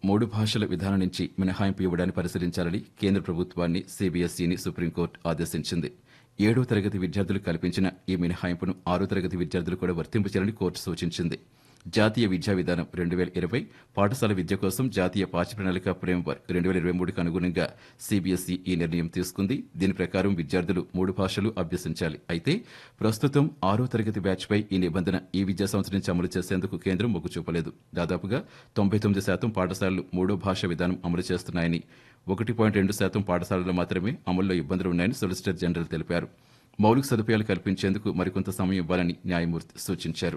మూడు భాషల విధానం నుంచి మినహాయింపు ఇవ్వడాన్ని పరిశీలించాలని కేంద్ర ప్రభుత్వాన్ని సీబీఎస్ఈని సుప్రీంకోర్టు ఆదేశించింది ఏడో తరగతి విద్యార్థులు కల్పించిన ఈ మినహాయింపును ఆరో తరగతి విద్యార్థులు కూడా వర్తింపచేయాలని కోర్టు సూచించింది జాతీయ విద్యా విధానం రెండు వేల ఇరవై పాఠశాల విద్య కోసం జాతీయ పాఠ్య ప్రణాళిక ఫ్రేమ్వర్క్ రెండు వేల ఇరవై మూడుకు అనుగుణంగా సీబీఎస్ఈ ఈ నిర్ణయం తీసుకుంది దీని ప్రకారం విద్యార్థులు మూడు భాషలు అభ్యసించాలి అయితే ప్రస్తుతం ఆరో తరగతి బ్యాచ్పై ఈ నిబంధన ఈ విద్యా సంవత్సరం నుంచి అమలు చేసేందుకు కేంద్రం మొగ్గు చూపలేదు దాదాపుగా తొంభై తొమ్మిది శాతం పాఠశాలలు మూడో భాష విధానం అమలు చేస్తున్నాయని ఒకటి పాయింట్ రెండు శాతం పాఠశాలల్లో మాత్రమే అమల్లో ఇబ్బందులు ఉన్నాయని సొలిసిటర్ జనరల్ తెలిపారు మౌలిక సదుపాయాలు కల్పించేందుకు మరికొంత సమయం ఇవ్వాలని న్యాయమూర్తి సూచించారు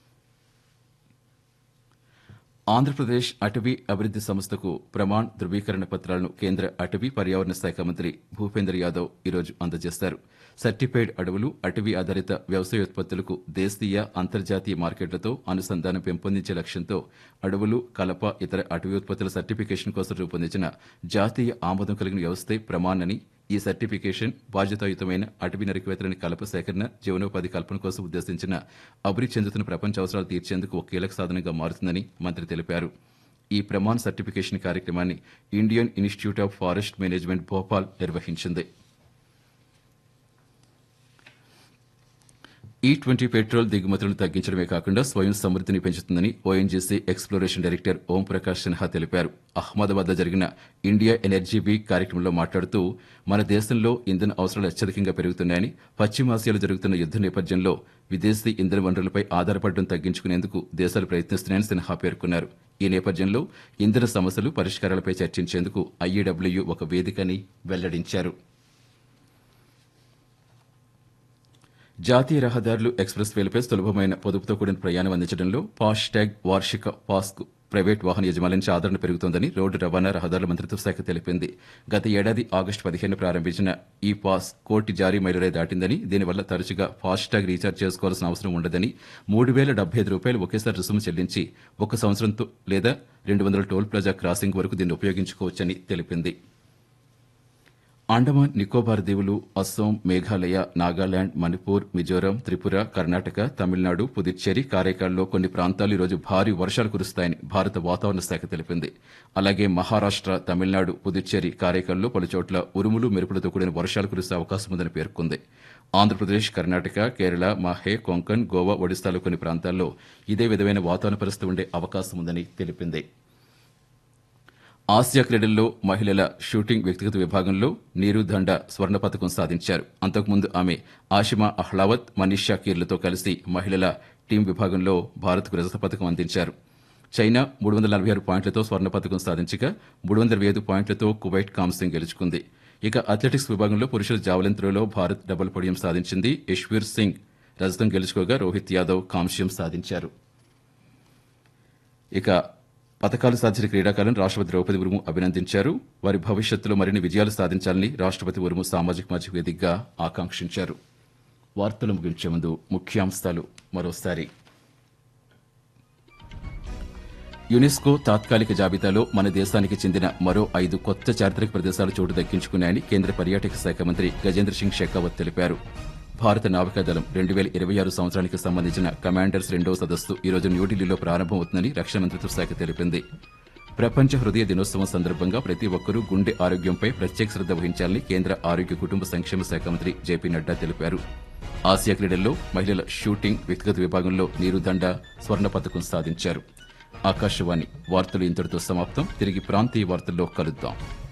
ఆంధ్రప్రదేశ్ అటవీ అభివృద్ది సంస్థకు ప్రమాణ్ ధృవీకరణ పత్రాలను కేంద్ర అటవీ పర్యావరణ శాఖ మంత్రి భూపేందర్ యాదవ్ ఈరోజు అందజేస్తారు సర్టిఫైడ్ అడవులు అటవీ ఆధారిత వ్యవసాయోత్పత్తులకు దేశీయ అంతర్జాతీయ మార్కెట్లతో అనుసంధానం పెంపొందించే లక్ష్యంతో అడవులు కలప ఇతర అటవీ ఉత్పత్తుల సర్టిఫికేషన్ కోసం రూపొందించిన జాతీయ ఆమోదం కలిగిన వ్యవస్థే ప్రమాణ్ అని ఈ సర్టిఫికేషన్ బాధ్యతాయుతమైన అటవీ నరికివేతలని కలప సేకరణ జీవనోపాధి కల్పన కోసం ఉద్దేశించిన అభివృద్ధి చెందుతున్న ప్రపంచ అవసరాలు తీర్చేందుకు ఒక కీలక సాధనంగా మారుతుందని మంత్రి తెలిపారు ఈ ప్రమాణ్ సర్టిఫికేషన్ కార్యక్రమాన్ని Indian Institute of Forest Management Bhopal నిర్వహించింది ఈ ట్వంటీ పెట్రోల్ దిగుమతులను తగ్గించడమే కాకుండా స్వయం సమృద్ధిని పెంచుతుందని ONGC exploration director Om Prakash Sinha తెలిపారు అహ్మదాబాద్ జరిగిన ఇండియా ఎనర్జీ వీక్ కార్యక్రమంలో మాట్లాడుతూ మన దేశంలో ఇంధన అవసరాలు అత్యధికంగా పెరుగుతున్నాయని పశ్చిమాసియాలో జరుగుతున్న యుద్ద నేపథ్యంలో విదేశీ ఇంధన వనరులపై ఆధారపడడం తగ్గించుకునేందుకు దేశాలు ప్రయత్నిస్తున్నాయని సిన్హా పేర్కొన్నారు ఈ నేపథ్యంలో ఇంధన సమస్యలు పరిష్కారాలపై చర్చించేందుకు ఐఈడబ్ల్యూ ఒక వేదికని వెల్లడించారు జాతీయ రహదారులు ఎక్స్ప్రెస్ వేలపై సులభమైన పొదుపుతో కూడిన ప్రయాణం అందించడంలో ఫాస్టాగ్ వార్షిక పాస్కు ప్రైవేట్ వాహన యజమానుల నుంచి ఆదరణ పెరుగుతోందని రోడ్డు రవాణా రహదారుల మంత్రిత్వ శాఖ తెలిపింది గత ఏడాది ఆగస్టు పదిహేను ప్రారంభించిన ఈ పాస్ కోటి జారీ మైలురాయి దాటిందని దీనివల్ల తరచుగా ఫాస్టాగ్ రీఛార్జ్ చేసుకోవాల్సిన అవసరం ఉండదని మూడు వేల డెబ్బై ఐదు రూపాయలు ఒకేసారి రుసుము చెల్లించి ఒక సంవత్సరంతో లేదా రెండు వందల టోల్ ప్లాజా క్రాసింగ్ వరకు దీన్ని ఉపయోగించుకోవచ్చని తెలిపింది అండమాన్ నికోబార్ దీవులు అస్సోం మేఘాలయ నాగాలాండ్ మణిపూర్ మిజోరాం త్రిపుర కర్ణాటక తమిళనాడు పుదుచ్చేరి కారైకాల్లో కొన్ని ప్రాంతాలు ఈరోజు భారీ వర్షాలు కురుస్తాయని భారత వాతావరణ శాఖ తెలిపింది అలాగే మహారాష్ట తమిళనాడు పుదుచ్చేరి కారైకాల్లో పలుచోట్ల ఉరుములు మెరుపులతో కూడిన వర్షాలు కురిసే అవకాశం ఉందని పేర్కొంది ఆంధ్రప్రదేశ్ కర్ణాటక కేరళ మాహే కొంకణ్ గోవా ఒడిశాలో కొన్ని ప్రాంతాల్లో ఇదే విధమైన వాతావరణ పరిస్థితి ఉండే అవకాశం ఉందని తెలిపింది ఆసియా క్రీడల్లో మహిళల షూటింగ్ వ్యక్తిగత విభాగంలో నీరు దండ స్వర్ణ పథకం సాధించారు అంతకుముందు ఆమె ఆషిమా అహ్లావత్ మనీషా కీర్లతో కలిసి మహిళల టీం విభాగంలో భారత్కు రజత పథకం అందించారు చైనా మూడు వందల నలభై ఆరు పాయింట్లతో స్వర్ణ పథకం సాధించగా మూడు వందల ఐదు పాయింట్లతో కువైట్ కాంస్యం గెలుచుకుంది ఇక అథ్లెటిక్స్ విభాగంలో పురుషుల జావలిన్ త్రోలో భారత్ డబుల్ పొడియం సాధించింది యశ్వీర్ సింగ్ రజతం గెలుచుకోగా రోహిత్ యాదవ్ కాంస్యం సాధించారు ఇక పథకాలు సాధించిన క్రీడాకారులను రాష్ట్రపతి ద్రౌపది ముర్ము అభినందించారు వారి భవిష్యత్తులో మరిన్ని విజయాలు సాధించాలని రాష్ట్రపతి ముర్ము సామాజిక మాధ్యమ వేదికగా ఆకాంక్షించారు వార్తలు ముగించే ముందు ముఖ్యాంశాలు మరోసారి యునెస్కో తాత్కాలిక జాబితాలో మన దేశానికి చెందిన మరో ఐదు కొత్త చారిత్రక ప్రదేశాలు చోటు దక్కించుకున్నాయని కేంద్ర పర్యాటక శాఖ మంత్రి గజేంద్ర సింగ్ షెకావత్ తెలిపారు భారత నావికాదళం రెండు వేల ఇరవై ఆరు సంవత్సరానికి సంబంధించిన కమాండర్స్ రెండవ సదస్సు ఈరోజు న్యూఢిల్లీలో ప్రారంభమవుతుందని రక్షణ మంత్రిత్వ శాఖ తెలిపింది ప్రపంచ హృదయ దినోత్సవం సందర్భంగా ప్రతి ఒక్కరూ గుండె ఆరోగ్యంపై ప్రత్యేక శ్రద్ధ వహించాలని కేంద్ర ఆరోగ్య కుటుంబ సంక్షేమ శాఖ మంత్రి జేపీ నడ్డా తెలిపారు ఆసియా క్రీడల్లో మహిళల షూటింగ్ వ్యక్తిగత విభాగంలో నీరుదండ స్వర్ణ పథకం సాధించారు ఆకాశవాణి వార్తలు ఇంతటితో సమాప్తం తిరిగి ప్రాంతీయ వార్తల్లో కలుద్దాం